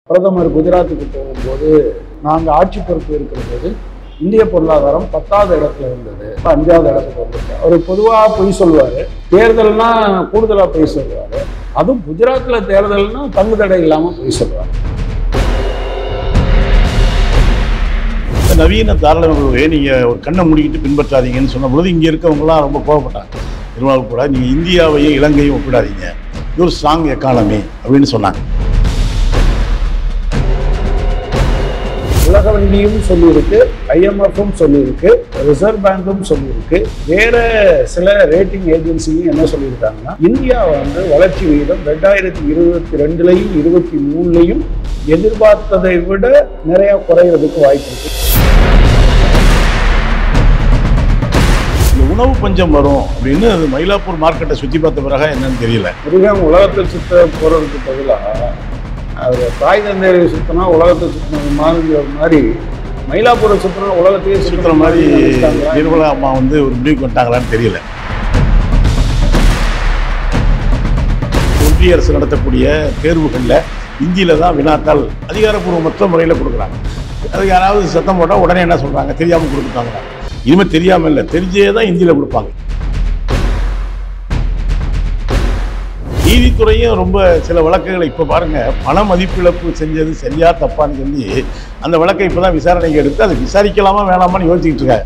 பிரதமர் குஜராத்துக்கு போகும்போது நாங்கள் ஆட்சி பொறுப்பு இருக்கிற போது இந்திய பொருளாதாரம் பத்தாவது இடத்துல இருந்தது இப்ப அஞ்சாவது இடத்துக்கு வந்துருக்கு அவர் பொதுவாக பொய் சொல்லுவார் தேர்தல்னா கூடுதலாக பொய் சொல்லுவார் அதுவும் குஜராத்தில் தேர்தல்னா தங்கு தடை இல்லாமல் பொய் சொல்லுவார் இந்த நவீன தாராளமன்றத்தை நீங்கள் ஒரு கண்ணை மூடிக்கிட்டு பின்பற்றாதீங்கன்னு சொன்ன பொழுது இங்கே இருக்கவங்கலாம் ரொம்ப கோவப்பட்டாங்க திருநாள் கூட நீங்கள் இந்தியாவையும் இலங்கையும் ஒப்பிடாதீங்க இது ஒரு ஸ்ட்ராங் எக்கானமி அப்படின்னு சொன்னாங்க உலக வங்கியும் சொல்லியிருக்கு ஐஎம்எஃப்பும் சொல்லியிருக்கு ரிசர்வ் பேங்க்கும் சொல்லியிருக்கு வேற சில ரேட்டிங் ஏஜென்சியும் என்ன சொல்லியிருக்காங்கன்னா இந்தியா வந்து வளர்ச்சி விகிதம் ரெண்டாயிரத்தி இருபத்தி ரெண்டுலையும் இருபத்தி மூணுலையும் எதிர்பார்த்ததை விட நிறைய குறையிறதுக்கு வாய்ப்பு இருக்கு இந்த உணவு பஞ்சம் வரும் அப்படின்னு அது மயிலாப்பூர் மார்க்கெட்டை சுற்றி பார்த்த பிறகு என்னன்னு தெரியல மிருகம் உலகத்தை சுத்த போறதுக்கு பதிலாக அது தாய் தந்தையை சுத்தினா உலகத்தை சுத்தினது மாதிரி ஒரு மாதிரி மயிலாப்பூரை சுத்தினா உலகத்தையே சுற்றுற மாதிரி நினைச்சிட்டாங்களா? நிர்மலா அம்மா வந்து ஒரு முடிவுக்கு வந்துட்டாங்களான்னு தெரியல ஒன்றிய அரசு நடத்தக்கூடிய தேர்வுகளில் இந்தியில தான் வினாத்தாள் அதிகாரப்பூர்வமற்ற முறையில் கொடுக்குறாங்க அது யாராவது சத்தம் போட்டால் உடனே என்ன சொல்கிறாங்க தெரியாமல் கொடுத்துட்டாங்க இனிமேல் தெரியாமல் இல்லை தெரிஞ்சே தான் இந்தியில் கொடுப்பாங்க நீதித்துறையும் ரொம்ப சில வழக்குகளை இப்போ பாருங்க பண மதிப்பிழப்பு செஞ்சது சரியா தப்பான்னு சொல்லி அந்த வழக்கை இப்போ தான் விசாரணைக்கு எடுத்து அதை விசாரிக்கலாமா வேணாமான்னு யோசிச்சுட்டு இருக்காங்க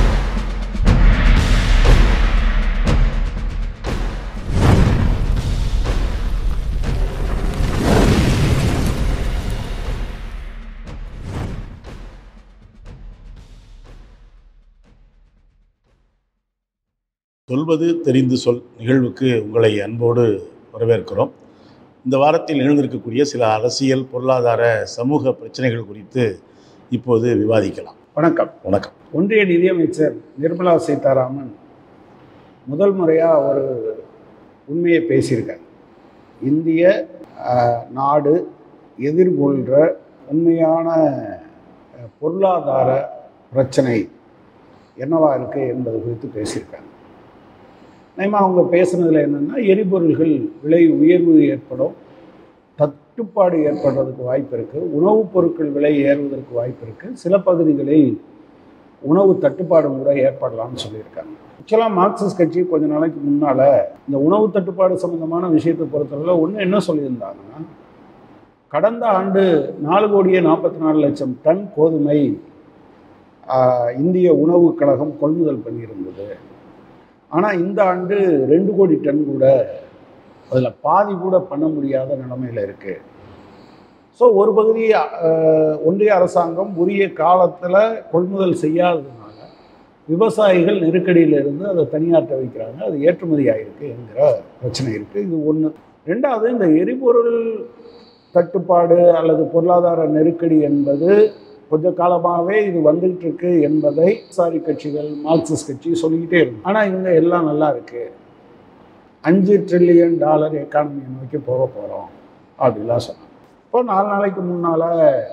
சொல்வது தெரிந்து சொல் நிகழ்வுக்கு உங்களை அன்போடு வரவேற்கிறோம் இந்த வாரத்தில் எழுந்திருக்கக்கூடிய சில அரசியல் பொருளாதார சமூக பிரச்சனைகள் குறித்து இப்போது விவாதிக்கலாம் வணக்கம் வணக்கம் ஒன்றிய நிதியமைச்சர் நிர்மலா சீதாராமன் முதல் முறையாக ஒரு உண்மையை பேசியிருக்காங்க இந்திய ஆஹ், நாடு எதிர்கொள்கிற உண்மையான அஹ், பொருளாதார பிரச்சனை என்னவா இருக்கு என்பது குறித்து பேசியிருக்காங்க நேமா அவங்க பேசுனதுல என்னன்னா எரிபொருள்கள் விலை உயர்வு ஏற்படும் தட்டுப்பாடு ஏற்படுறதுக்கு வாய்ப்பு இருக்கு உணவுப் பொருட்கள் விலை ஏறுவதற்கு வாய்ப்பு இருக்கு சில பகுதிகளில் உணவு தட்டுப்பாடும் கூட ஏற்படலாம்னு சொல்லியிருக்காங்க ஆக்சுவலாக மார்க்சிஸ்ட் கட்சி கொஞ்ச நாளைக்கு முன்னால் இந்த உணவு தட்டுப்பாடு சம்மந்தமான விஷயத்தை பொறுத்தவரை ஒன்று என்ன சொல்லியிருந்தாங்கன்னா கடந்த ஆண்டு நாலு கோடியே நாற்பத்தி நாலு லட்சம் டன் கோதுமை ஆஹ், இந்திய உணவுக் கழகம் கொள்முதல் பண்ணியிருந்தது ஆனால் இந்த ஆண்டு ரெண்டு கோடி டன் கூட அதில் பாதி கூட பண்ண முடியாத நிலமையில் இருக்குது ஸோ ஒரு பகுதி அஹ், ஒன்றிய அரசாங்கம் உரிய காலத்தில் கொள்முதல் செய்யாததுனால விவசாயிகள் நெருக்கடியில் இருந்து அதை தனியாற்ற வைக்கிறாங்க அது ஏற்றுமதி ஆகிருக்கு என்கிற பிரச்சனை இருக்குது இது ஒன்று ரெண்டாவது இந்த எரிபொருள் தட்டுப்பாடு அல்லது பொருளாதார நெருக்கடி என்பது கொஞ்ச காலமாகவே இது வந்துகிட்டு இருக்கு என்பதை சாரி கட்சிகள் மார்க்சிஸ்ட் கட்சி சொல்லிக்கிட்டே இருக்கு ஆனால் இவங்க எல்லாம் நல்லா இருக்கு அஞ்சு ட்ரில்லியன் டாலர் எக்கானமியை நோக்கி போக போகிறோம் அப்படிலாம் சொன்னாங்க இப்போ நாலு நாளைக்கு முன்னால்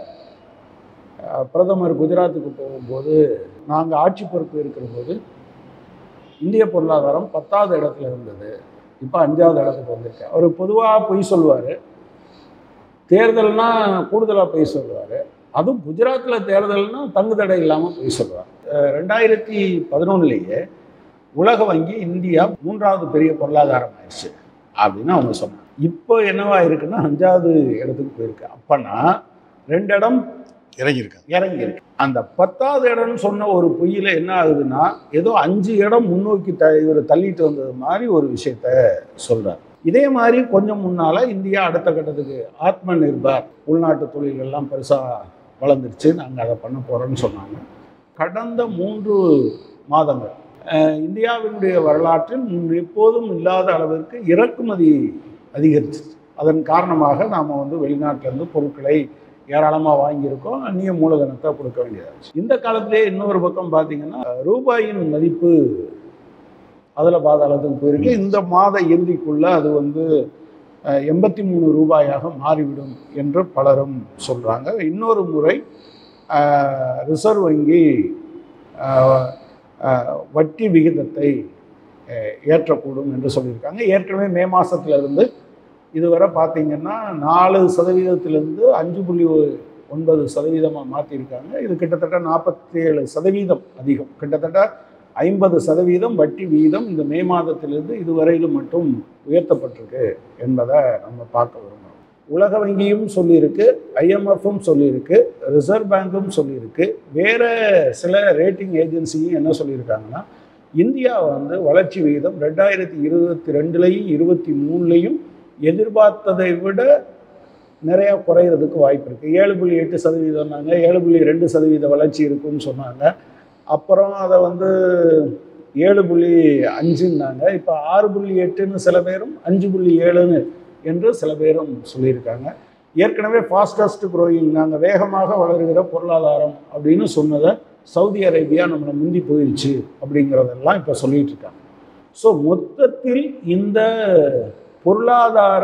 பிரதமர் குஜராத்துக்கு போகும்போது நாங்கள் ஆட்சி பொறுப்பு இருக்கிற போது இந்திய பொருளாதாரம் பத்தாவது இடத்துல இருந்தது இப்போ அஞ்சாவது இடத்துக்கு வந்திருக்கு அவர் பொதுவாக பொய் சொல்லுவார் தேர்தல்னா கூடுதலாக பொய் சொல்லுவார் அதுவும் குஜராத்தில் தேர்தல்னா தங்கு தடை இல்லாமல் பொய் சொல்லுவார் அஹ் ரெண்டாயிரத்தி பதினொன்றுலேயே உலக வங்கி இந்தியா மூன்றாவது பெரிய பொருளாதாரம் ஆயிடுச்சு அப்படின்னு அவங்க சொன்னாங்க இப்போ என்னவா இருக்குன்னா அஞ்சாவது இடத்துக்கு போயிருக்கு அப்பனா ரெண்டு இடம் இறங்கியிருக்காங்க இறங்கி இருக்கு அந்த பத்தாவது இடம்னு சொன்ன ஒரு பொய்யில என்ன ஆகுதுன்னா ஏதோ அஞ்சு இடம் முன்னோக்கி த இவர் தள்ளிட்டு வந்தது மாதிரி ஒரு விஷயத்த சொல்றார் இதே மாதிரி கொஞ்சம் முன்னால இந்தியா அடுத்த கட்டத்துக்கு ஆத்ம நிர்பார் உள்நாட்டு தொழில்கள்லாம் பெருசா வளர்ந்துருச்சு நாங்கள் அதை பண்ண போறோம்னு சொன்னாங்க கடந்த மூன்று மாதங்கள் அஹ், இந்தியாவினுடைய வரலாற்றில் முன் எப்போதும் இல்லாத அளவிற்கு இறக்குமதி அதிகரிச்சு அதன் காரணமாக நாம் வந்து வெளிநாட்டிலேருந்து பொருட்களை ஏராளமாக வாங்கியிருக்கோம் அந்நிய மூலதனத்தை கொடுக்க வேண்டியதாச்சு இந்த காலத்திலே இன்னொரு பக்கம் பார்த்தீங்கன்னா ரூபாயின் மதிப்பு அதில் பாதாளத்துக்கு போயிருக்கு இந்த மாத இறுதிக்குள்ள அது வந்து எண்பத்தி மூணு ரூபாயாக மாறிவிடும் என்று பலரும் சொல்கிறாங்க இன்னொரு முறை அஹ், ரிசர்வ் வங்கி அஹ், அஹ், வட்டி விகிதத்தை அஹ், ஏற்றக்கூடும் என்று சொல்லியிருக்காங்க ஏற்கனவே மே மாசத்துல இருந்து இதுவரை பார்த்தீங்கன்னா நாலு சதவீதத்திலேருந்து அஞ்சு புள்ளி ஒன்பது சதவீதமாக மாற்றிருக்காங்க இது கிட்டத்தட்ட நாற்பத்தேழு சதவீதம் அதிகம் கிட்டத்தட்ட ஐம்பது சதவீதம் வட்டி வீதம் இந்த மே மாதத்திலிருந்து இதுவரையிலும் மட்டும் உயர்த்தப்பட்டிருக்கு என்பதை நம்ம பார்க்க விரும்புகிறோம் உலக வங்கியும் சொல்லியிருக்கு ஐஎம்எஃப்பும் சொல்லியிருக்கு ரிசர்வ் பேங்க்கும் சொல்லியிருக்கு வேற சில ரேட்டிங் ஏஜென்சியும் என்ன சொல்லியிருக்காங்கன்னா இந்தியா வந்து வளர்ச்சி விகிதம் ரெண்டாயிரத்தி இருபத்தி ரெண்டுலையும் இருபத்தி மூணுலையும் எதிர்பார்த்ததை விட நிறையா குறையிறதுக்கு வாய்ப்பு இருக்குது ஏழு புள்ளி எட்டு சதவீதம்னாங்க ஏழு புள்ளி ரெண்டு சதவீத வளர்ச்சி இருக்குன்னு சொன்னாங்க அப்புறம் அதை வந்து ஏழு புள்ளி அஞ்சுன்னாங்க இப்போ ஆறு புள்ளி எட்டுன்னு சில பேரும் அஞ்சு புள்ளி ஏழுன்னு என்று சில பேரும் சொல்லியிருக்காங்க ஏற்கனவே ஃபாஸ்டஸ்ட் க்ரோயிங் நாங்கள் வேகமாக வளருகிற பொருளாதாரம் அப்படின்னு சொன்னதை சவுதி அரேபியா நம்மளை முந்தி போயிடுச்சு அப்படிங்கிறதெல்லாம் இப்போ சொல்லிட்டு இருக்காங்க ஸோ மொத்தத்தில் இந்த பொருளாதார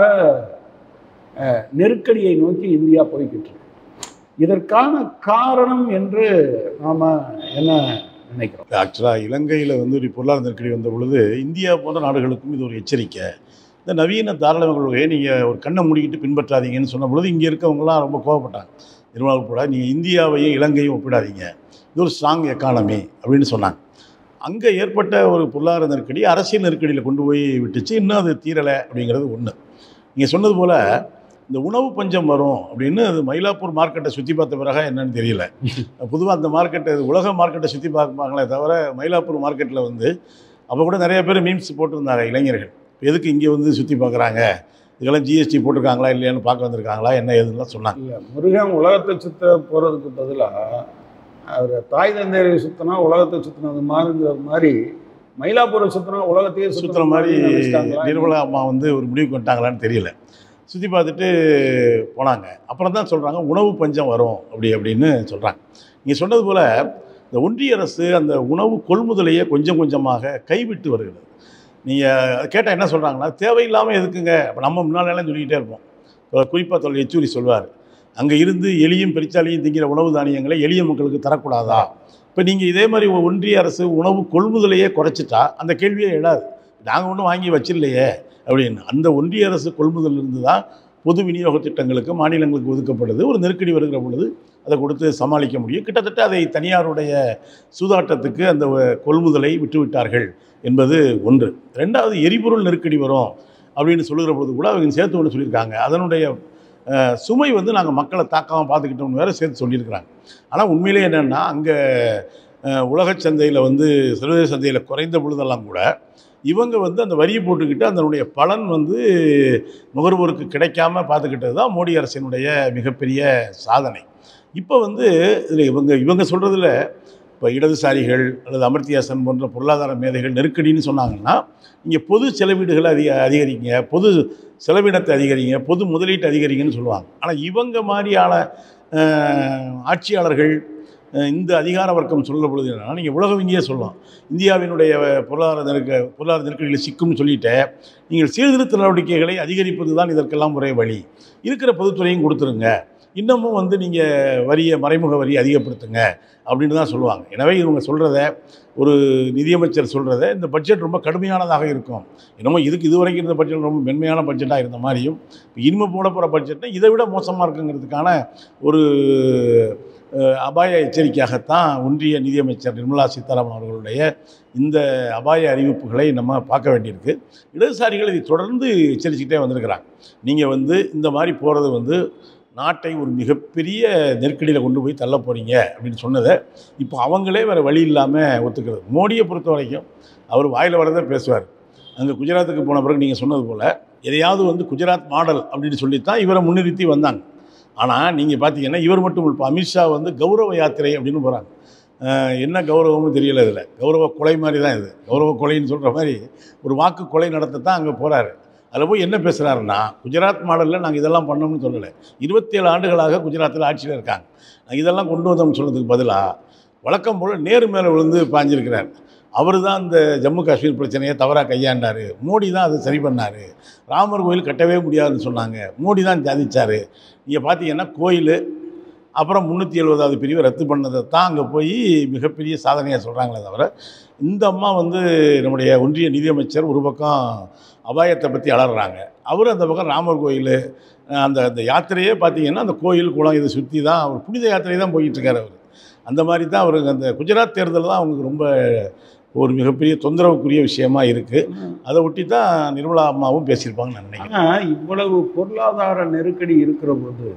அஹ், நெருக்கடியை நோக்கி இந்தியா போய்கிட்டு இருக்கு இதற்கான காரணம் என்று நாம் என்ன நினைக்கிறோம் ஆக்சுவலாக இலங்கையில் வந்து ஒரு பொருளாதார நெருக்கடி வந்த பொழுது இந்தியா போன்ற நாடுகளுக்கும் இது ஒரு எச்சரிக்கை இந்த நவீன தாராளமய கொள்கையை நீங்கள் ஒரு கண்ணை மூடிக்கிட்டு பின்பற்றாதீங்கன்னு சொன்ன பொழுது இங்கே இருக்கவங்கலாம் ரொம்ப கோவப்பட்டாங்க நிர்வாகம் கூட நீங்கள் இந்தியாவையும் இலங்கையும் ஒப்பிடாதீங்க இது ஒரு ஸ்ட்ராங் எக்கானமி அப்படின்னு சொன்னாங்க அங்கே ஏற்பட்ட ஒரு பொருளாதார நெருக்கடி அரசியல் நெருக்கடியில் கொண்டு போய் விட்டுச்சு இன்னும் அது தீரலை அப்படிங்கிறது ஒன்று நீங்கள் சொன்னது போல் இந்த உணவு பஞ்சம் வரும் அப்படின்னு அது மயிலாப்பூர் மார்க்கெட்டை சுற்றி பார்த்த பிறகு என்னன்னு தெரியல பொதுவாக அந்த மார்க்கெட்டை உலக மார்க்கெட்டை சுற்றி பார்ப்பாங்களே தவிர மயிலாப்பூர் மார்க்கெட்டில் வந்து அப்போ கூட நிறைய பேர் மீம்ஸ் போட்டிருந்தாங்க இளைஞர்கள் எதுக்கு இங்கே வந்து சுற்றி பார்க்குறாங்க இதெல்லாம் ஜிஎஸ்டி போட்டிருக்காங்களா இல்லையான்னு பார்க்க வந்திருக்காங்களா என்ன ஏதுலாம் சொன்னாங்க இல்லை முருகன் உலகத்தை சுத்த போகிறதுக்கு பதிலாக அவர் தாய் தந்தையரை சுத்தினா உலகத்தை சுத்தினது மாதிரிங்கிறது மாதிரி மயிலாப்பூரை சுத்தினா உலகத்தையே சுற்றுற மாதிரி நினைச்சிட்டாங்களா? நிர்மலா அம்மா வந்து ஒரு முடிவுக்கு வந்துட்டாங்களான்னு தெரியல சுற்றி பார்த்துட்டு போனாங்க அப்புறம் தான் சொல்கிறாங்க உணவு பஞ்சம் வரும் அப்படி அப்படின்னு சொல்கிறாங்க நீங்கள் சொன்னது போல் இந்த ஒன்றிய அரசு அந்த உணவு கொள்முதலையே கொஞ்சம் கொஞ்சமாக கைவிட்டு வருகிறது நீங்கள் கேட்டால் என்ன சொல்கிறாங்கன்னா தேவையில்லாமல் எதுக்குங்க இப்போ நம்ம முன்னாலெல்லாம் சொல்லிக்கிட்டே இருப்போம் குறிப்பாக தொழில் எச்சூரி சொல்வார் அங்கே இருந்து எலியும் பெருச்சாலியும் திங்கிற உணவு தானியங்களை எளிய மக்களுக்கு தரக்கூடாதா இப்போ நீங்கள் இதே மாதிரி ஒன்றிய அரசு உணவு கொள்முதலையே குறைச்சிட்டா அந்த கேள்வியே எழாது நாங்கள் ஒன்றும் வாங்கி வச்சிடலையே அப்படின்னு அந்த ஒன்றிய அரசு கொள்முதல் இருந்து தான் பொது விநியோக திட்டங்களுக்கு மாநிலங்களுக்கு ஒதுக்கப்படுது ஒரு நெருக்கடி வருகிற பொழுது அதை கொடுத்து சமாளிக்க முடியும் கிட்டத்தட்ட அதை தனியாருடைய சூதாட்டத்துக்கு அந்த கொள்முதலை விட்டுவிட்டார்கள் என்பது ஒன்று ரெண்டாவது எரிபொருள் நெருக்கடி வரும் அப்படின்னு சொல்லுகிற பொழுது கூட அவங்க சேர்த்து ஒன்று சொல்லியிருக்காங்க அதனுடைய அஹ், சுமை வந்து நாங்கள் மக்களை தாக்காமல் பார்த்துக்கிட்டோம்னு வேறு சேர்த்து சொல்லியிருக்கிறாங்க ஆனால் உண்மையிலே என்னென்னா அங்கே உலக சந்தையில் வந்து சர்வதேச சந்தையில் குறைந்த பொழுதெல்லாம் கூட இவங்க வந்து அந்த வரியை போட்டுக்கிட்டு அதனுடைய பலன் வந்து நுகர்வோருக்கு கிடைக்காம பார்த்துக்கிட்டது தான் மோடி அரசினுடைய மிகப்பெரிய சாதனை இப்போ வந்து இதில் இவங்க இவங்க சொல்கிறதுல இப்போ இடதுசாரிகள் அல்லது அமர்த்தியாசன் போன்ற பொருளாதார மேதைகள் நெருக்கடின்னு சொன்னாங்கன்னா இங்கே பொது செலவீடுகளை அதிக அதிகரிங்க பொது செலவினத்தை அதிகரிங்க பொது முதலீட்டு அதிகரிங்கன்னு சொல்லுவாங்க ஆனால் இவங்க மாதிரியான அஹ், ஆட்சியாளர்கள் அஹ், இந்த அதிகார வர்க்கம் சொல்கிற பொழுது என்னன்னா நீங்கள் உலக வங்கியே சொல்லலாம் இந்தியாவினுடைய பொருளாதார நெருக்க பொருளாதார நெருக்கடியில் சிக்கும்னு சொல்லிட்டு நீங்கள் சீர்திருத்த நடவடிக்கைகளை அதிகரிப்பது தான் இதற்கெல்லாம் ஒரே வழி இருக்கிற பொதுத்துறையும் கொடுத்துருங்க இன்னமும் வந்து நீங்கள் வரியை மறைமுக வரி அதிகப்படுத்துங்க அப்படின்னு தான் சொல்லுவாங்க எனவே இவங்க சொல்கிறத ஒரு நிதியமைச்சர் சொல்கிறத இந்த பட்ஜெட் ரொம்ப கடுமையானதாக இருக்கும் என்னமோ இதுக்கு இது வரைக்கும் இருந்த பட்ஜெட் ரொம்ப மென்மையான பட்ஜெட்டாக இருந்த மாதிரியும் இப்போ இனிமே போட போகிற பட்ஜெட்டை இதை விட மோசமாக இருக்குங்கிறதுக்கான ஒரு அஹ், அபாய எச்சரிக்கையாகத்தான் ஒன்றிய நிதியமைச்சர் நிர்மலா சீதாராமன் அவர்களுடைய இந்த அபாய அறிவிப்புகளை நம்ம பார்க்க வேண்டியிருக்கு இடதுசாரிகள் இதை தொடர்ந்து எச்சரிச்சுக்கிட்டே வந்திருக்கிறாங்க நீங்கள் வந்து இந்த மாதிரி போகிறது வந்து நாட்டை ஒரு மிகப்பெரிய நெருக்கடியில் கொண்டு போய் தள்ள போகிறீங்க அப்படின்னு சொன்னதை இப்போ அவங்களே வேறு வழி இல்லாமல் ஒத்துக்கிறது மோடியை பொறுத்த வரைக்கும் அவர் வாயில் வரதை பேசுவார் அங்கே குஜராத்துக்கு போன பிறகு நீங்கள் சொன்னது போல் எதையாவது வந்து குஜராத் மாடல் அப்படின்னு சொல்லித்தான் இவரை முன்னிறுத்தி வந்தாங்க ஆனால் நீங்கள் பார்த்தீங்கன்னா இவர் மட்டும் இப்போ அமித்ஷா வந்து கௌரவ யாத்திரை அப்படின்னு போகிறாங்க என்ன கௌரவம்னு தெரியல இதில் கௌரவ கொலை மாதிரி தான் இது கௌரவ கொலைன்னு சொல்கிற மாதிரி ஒரு வாக்கு கொலை நடத்தத்தான் அங்கே போகிறாரு அதில் போய் என்ன பேசுகிறாருன்னா குஜராத் மாடலில் நாங்கள் இதெல்லாம் பண்ணோம்னு சொல்லலை இருபத்தேழு ஆண்டுகளாக குஜராத்தில் ஆட்சியில் இருக்காங்க நாங்கள் இதெல்லாம் கொண்டு வந்தோம்னு சொன்னதுக்கு பதிலாக வழக்கம் போல் நேரு மேலே விழுந்து பாஞ்சிருக்கிறார் அவர் தான் இந்த ஜம்மு காஷ்மீர் பிரச்சனையை தவறாக கையாண்டார் மோடி தான் அதை சரி பண்ணார் ராமர் கோயில் கட்டவே முடியாதுன்னு சொன்னாங்க மோடி தான் சாதிச்சார் நீங்கள் பார்த்தீங்கன்னா கோயில் அப்புறம் முந்நூற்றி எழுபதாவது பிரிவை ரத்து பண்ணதை தான் அங்கே போய் மிகப்பெரிய சாதனையாக சொல்கிறாங்களே தவிர இந்த அம்மா வந்து நம்முடைய ஒன்றிய நிதியமைச்சர் ஒரு பக்கம் அபாயத்தை பற்றி அலறாங்க அவர் அந்த பக்கம் ராமர் கோயில் அஹ் அந்த அந்த யாத்திரையே பார்த்தீங்கன்னா அந்த கோயில் குளம் இதை சுற்றி தான் அவர் புனித யாத்திரை தான் போயிட்டு இருக்காரு அவர் அந்த மாதிரி தான் அவருக்கு அந்த குஜராத் தேர்தல் தான் அவங்களுக்கு ரொம்ப ஒரு மிகப்பெரிய தொந்தரவுக்குரிய விஷயமா இருக்குது அதை ஒட்டி தான் நிர்மலா அம்மாவும் பேசியிருப்பாங்கன்னு நான் நினைக்கிறேன் ஆனா இவ்வளவு பொருளாதார நெருக்கடி இருக்கிற போது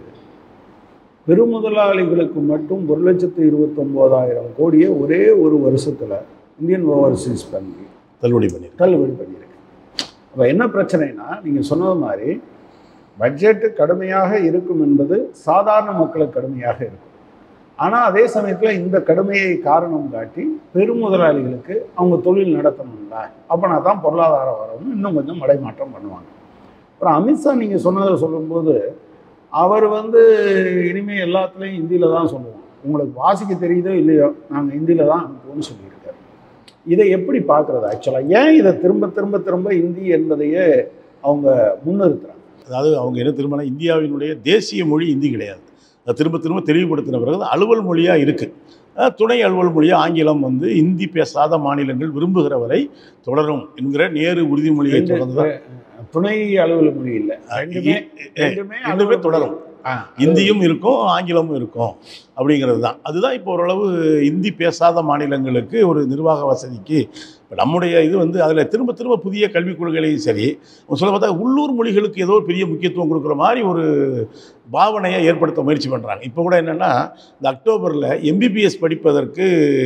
பெருமுதலாளிகளுக்கு மட்டும் ஒரு லட்சத்து இருபத்தொம்போதாயிரம் கோடியை ஒரே ஒரு வருஷத்துல இந்தியன் ஓவர்சீஸ் வங்கி தள்ளுபடி பண்ணியிருக்கேன் தள்ளுபடி பண்ணியிருக்கு அப்போ என்ன பிரச்சனைனா நீங்கள் சொன்னது மாதிரி பட்ஜெட்டு கடுமையாக இருக்கும் என்பது சாதாரண மக்களுக்கு கடுமையாக இருக்கும் ஆனால் அதே சமயத்தில் இந்த கடுமையை காரணம் காட்டி பெருமுதலாளிகளுக்கு அவங்க தொழில் நடத்தணும்ல அப்போனா தான் பொருளாதாரம் வரணும் இன்னும் கொஞ்சம் மடைமாற்றம் பண்ணுவாங்க அப்புறம் அமித்ஷா நீங்கள் சொன்னதை சொல்லும்போது அவர் வந்து இனிமேல் எல்லாத்துலேயும் ஹிந்தியில் தான் சொல்லுவோம் உங்களுக்கு வாசிக்க தெரியுதோ இல்லையோ நாங்கள் ஹிந்தியில் தான் அனுப்புவோம்னு சொல்லியிருக்காரு இதை எப்படி பார்க்குறது ஆக்சுவலாக ஏன் இதை திரும்ப திரும்ப திரும்ப இந்தி என்பதையே அவங்க முன்னிறுத்துறாங்க அதாவது அவங்க என்ன திரும்பினா இந்தியாவினுடைய தேசிய மொழி இந்தி கிடையாது அதை திரும்ப திரும்ப தெளிவுபடுத்தின பிறகு அது அலுவல் மொழியாக இருக்குது துணை அலுவல் மொழியாக ஆங்கிலம் வந்து இந்தி பேசாத மாநிலங்கள் விரும்புகிற வரை தொடரும் என்கிற நேரு உறுதிமொழியை ரெண்டு- தொடர்ந்து தான் துணை அலுவல் மொழி இல்லை ரெண்டுமே ரெண்டுமே ரெண்டுமே அலுவல் தொடரும் ஆ, இந்தியும் இருக்கும் ஆங்கிலமும் இருக்கும் அப்படிங்கிறது தான் அதுதான் இப்போ ஓரளவு இந்தி பேசாத மாநிலங்களுக்கு ஒரு நிர்வாக வசதிக்கு இப்போ நம்முடைய இது வந்து அதில் திரும்ப திரும்ப புதிய கல்விக் கொள்கைகளையும் சரி அவங்க சொல்ல பார்த்தா உள்ளூர் மொழிகளுக்கு ஏதோ ஒரு பெரிய முக்கியத்துவம் கொடுக்குற மாதிரி ஒரு பாவனையை ஏற்படுத்த முயற்சி பண்ணுறாங்க இப்போ கூட என்னென்னா இந்த அக்டோபரில் எம்பிபிஎஸ் படிப்பதற்கு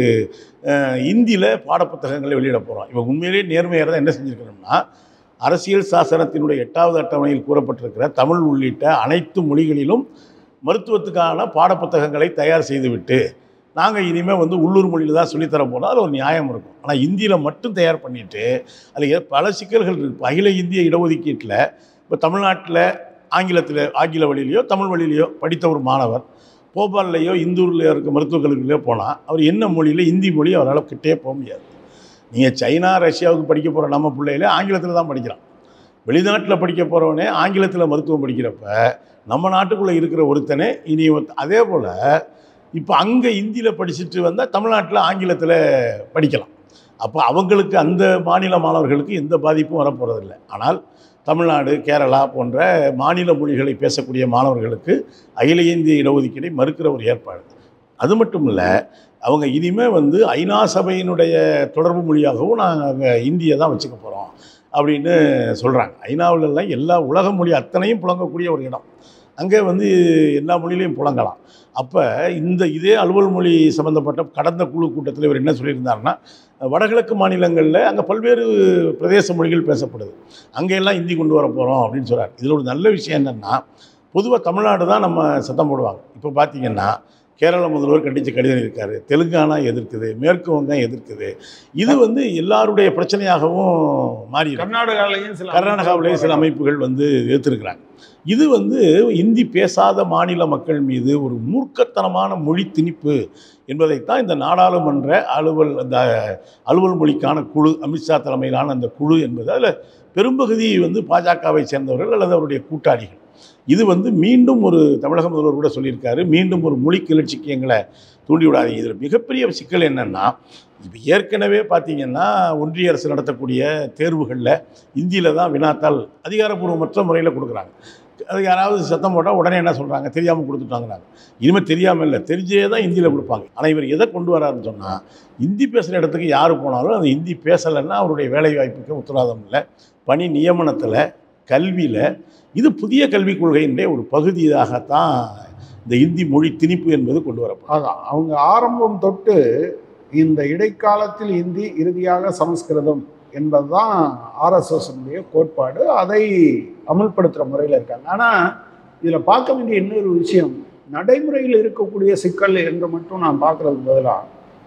இந்தியில் பாடப்புத்தகங்களை வெளியிட போகிறோம் இப்போ உண்மையிலேயே நேர்மையாக தான் என்ன செஞ்சுருக்கணும்னா அரசியல் சாசனத்தினுடைய எட்டாவது அட்டவணையில் கூறப்பட்டிருக்கிற தமிழ் உள்ளிட்ட அனைத்து மொழிகளிலும் மருத்துவத்துக்கான பாடப்புத்தகங்களை தயார் செய்துவிட்டு நாங்கள் இனிமேல் வந்து உள்ளூர் மொழியில் தான் சொல்லித்தர போனால் அதில் ஒரு நியாயம் இருக்கும் ஆனால் இந்தியில் மட்டும் தயார் பண்ணிவிட்டு அதில் ஏ- பல சிக்கல்கள் இருக்குது இப்போ அகில இந்திய இடஒதுக்கீட்டில் இப்போ தமிழ்நாட்டில் ஆங்கிலத்தில் ஆங்கில வழியிலையோ தமிழ் வழியிலையோ படித்த ஒரு மாணவர் போபால்லையோ இந்தூரில் இருக்க மருத்துவக் கல்லூரியிலையோ போனால் அவர் என்ன மொழியில் இந்தி மொழி அவரால் கிட்டே போக முடியாது நீங்கள் சைனா ரஷ்யாவுக்கு படிக்க போகிற நம்ம பிள்ளைகளே ஆங்கிலத்தில் தான் படிக்கிறான் வெளிநாட்டில் படிக்க போகிறவனே ஆங்கிலத்தில் மருத்துவம் படிக்கிறப்ப நம்ம நாட்டுக்குள்ளே இருக்கிற ஒருத்தனே இனி வந்து- அதே போல் இப்போ அங்கே இந்தியில் படிச்சுட்டு வந்தால் தமிழ்நாட்டில் ஆங்கிலத்தில் படிக்கலாம் அப்போ அவங்களுக்கு அந்த மாநில மாணவர்களுக்கு எந்த பாதிப்பும் வரப்போகிறதில்ல ஆனால் தமிழ்நாடு கேரளா போன்ற மாநில மொழிகளை பேசக்கூடிய மாணவர்களுக்கு அகில இந்திய இடஒதுக்கீடை மறுக்கிற ஒரு ஏற்பாடு அது மட்டும் இல்லை அவங்க இனிமே வந்து ஐநா சபையினுடைய தொடர்பு மொழியாகவும் நாங்கள் இந்தியை தான் வச்சுக்க போகிறோம் அப்படின்னு சொல்கிறாங்க ஐநாவிலலாம் எல்லா உலக மொழி அத்தனையும் புழங்கக்கூடிய ஒரு இடம் அங்கே வந்து எல்லா மொழியிலையும் புழங்கலாம் அப்போ இந்த இதே அலுவல் மொழி சம்மந்தப்பட்ட கடந்த குழு கூட்டத்தில் இவர் என்ன சொல்லியிருந்தாருன்னா வடகிழக்கு மாநிலங்களில் அங்கே பல்வேறு பிரதேச மொழிகள் பேசப்படுது அங்கே எல்லாம் ஹிந்தி கொண்டு வர போகிறோம் அப்படின்னு சொல்கிறார் இதில் ஒரு நல்ல விஷயம் என்னென்னா பொதுவாக தமிழ்நாடு தான் நம்ம சத்தம் போடுவாங்க இப்போ பார்த்தீங்கன்னா கேரள முதல்வர் கண்டித்து கடிதம் இருக்காரு தெலுங்கானா எதிர்க்குது மேற்கு வங்கம் எதிர்க்குது இது வந்து எல்லாருடைய பிரச்சனையாகவும் மாறி இருக்கு. கர்நாடகாலையும் சில கர்நாடகாவிலேயும் சில அமைப்புகள் வந்து எதிர்த்துருக்குறாங்க இது வந்து இந்தி பேசாத மாநில மக்கள் மீது ஒரு மூர்க்கத்தனமான மொழி திணிப்பு என்பதைத்தான் இந்த நாடாளுமன்ற அலுவல் அந்த அலுவல் மொழிக்கான குழு அமித்ஷா தலைமையிலான அந்த குழு என்பது அதில் பெரும்பகுதி வந்து பாஜகவை சேர்ந்தவர்கள் அல்லது அவருடைய கூட்டாளிகள் இது வந்து மீண்டும் ஒரு தமிழக முதல்வர் கூட சொல்லியிருக்காரு மீண்டும் ஒரு மொழி கிளர்ச்சிக்கு எங்களை தூண்டி விடாதீங்க இதில் மிகப்பெரிய சிக்கல் என்னென்னா இப்போ ஏற்கனவே பார்த்தீங்கன்னா ஒன்றிய அரசு நடத்தக்கூடிய தேர்வுகளில் இந்தியில் தான் வினாத்தாள் அதிகாரப்பூர்வமற்ற முறையில் கொடுக்குறாங்க அது யாராவது சத்தம் போட்டால் உடனே என்ன சொல்கிறாங்க தெரியாமல் கொடுத்துட்டாங்கிறாங்க இனிமேல் தெரியாமல் இல்லை தெரிஞ்சே தான் ஹிந்தியில் கொடுப்பாங்க ஆனால் இவர் எதை கொண்டு வராருன்னு சொன்னால் ஹிந்தி பேசுகிற இடத்துக்கு யார் போனாலும் அந்த ஹிந்தி பேசலைன்னா அவருடைய வேலை வாய்ப்புக்கு உத்தரவாதம் இல்லை பணி நியமனத்தில் கல்வியில் இது புதிய கல்விக் கொள்கையினுடைய ஒரு பகுதியாகத்தான் இந்த இந்தி மொழி திணிப்பு என்பது கொண்டு வரப்படும் அதான் அவங்க ஆரம்பம் தொட்டு இந்த இடைக்காலத்தில் இந்தி இறுதியாக சமஸ்கிருதம் என்பதுதான் ஆர்எஸ்எஸ்னுடைய கோட்பாடு அதை அமல்படுத்துகிற முறையில் இருக்காங்க ஆனால் இதில் பார்க்க வேண்டிய இன்னொரு விஷயம் நடைமுறையில் இருக்கக்கூடிய சிக்கல் என்று மட்டும் நான் பார்க்கறதுக்கு பதிலாக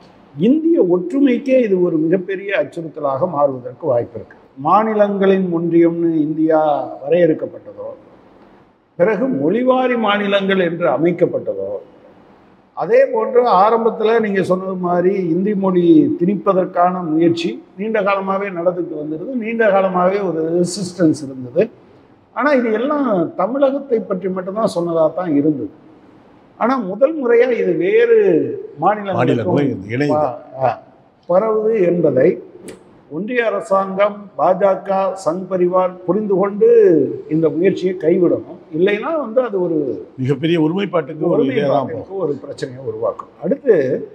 இந்திய ஒற்றுமைக்கே இது ஒரு மிகப்பெரிய அச்சுறுத்தலாக மாறுவதற்கு வாய்ப்பு இருக்கு மாநிலங்களின் ஒன்றியம்னு இந்தியா வரையறுக்கப்பட்டதோ பிறகு மொழிவாரி மாநிலங்கள் என்று அமைக்கப்பட்டதோ அதே போன்று ஆரம்பத்தில் நீங்கள் சொன்னது மாதிரி இந்தி மொழி திணிப்பதற்கான முயற்சி நீண்ட காலமாகவே நடந்துட்டு வந்திருது நீண்ட காலமாகவே ஒரு ரெசிஸ்டன்ஸ் இருந்தது ஆனால் இது எல்லாம் தமிழகத்தை பற்றி மட்டும்தான் சொன்னதாக தான் இருந்தது ஆனால் முதல் முறையாக இது வேறு மாநிலங்களும் மாநிலங்களுக்கும் இணைந்து ப- ஆ, பரவுது என்பதை ஒன்றிய அரசாங்கம் பாஜக சங் பரிவார் புரிந்து கொண்டு இந்த முயற்சியை கைவிடணும் இல்லைன்னா வந்து அது ஒரு மிகப்பெரிய ஒருமைப்பாட்டுக்கு ஒரு இதே தான் போகும் ஒருமைப்பாட்டிற்கு ஒரு பிரச்சனையை உருவாக்கும் அடுத்து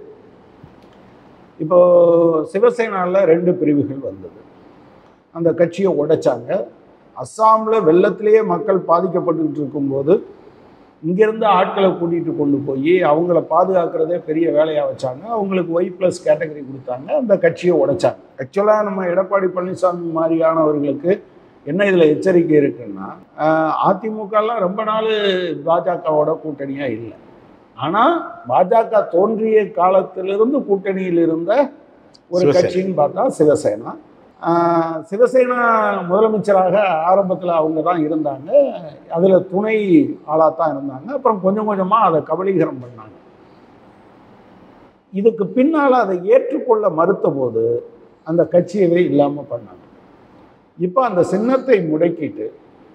இப்போ சிவசேனாவில் ரெண்டு பிரிவுகள் வந்தது அந்த கட்சியை உடைச்சாங்க அஸ்ஸாமில் வெள்ளத்திலேயே மக்கள் பாதிக்கப்பட்டுக்கிட்டு இருக்கும்போது இங்கேருந்து ஆட்களை கூட்டிகிட்டு கொண்டு போய் அவங்கள பாதுகாக்கிறதே பெரிய வேலையாக வச்சாங்க அவங்களுக்கு ஒய் ப்ளஸ் கேட்டகரி கொடுத்தாங்க அந்த கட்சியை உடைச்சாங்க ஆக்சுவலாக நம்ம எடப்பாடி பழனிசாமி மாதிரியானவர்களுக்கு என்ன இதில் எச்சரிக்கை இருக்குன்னா ஆஹ் அதிமுகலாம் ரொம்ப நாள் பாஜகவோட கூட்டணியாக இல்லை ஆனால் பாஜக தோன்றிய காலத்திலிருந்து கூட்டணியில் இருந்த ஒரு சிவசேனா. கட்சின்னு பார்த்தா சிவசேனா ஆஹ் சிவசேனா முதலமைச்சராக ஆரம்பத்தில் அவங்க தான் இருந்தாங்க அதில் துணை ஆளாக தான் இருந்தாங்க அப்புறம் கொஞ்சம் கொஞ்சமாக அதை கபலீகரம் பண்ணாங்க இதுக்கு பின்னால் அதை ஏற்றுக்கொள்ள மறுத்த போது அந்த கட்சியவே இல்லாமல் பண்ணாங்க இப்போ அந்த சின்னத்தை முடக்கிட்டு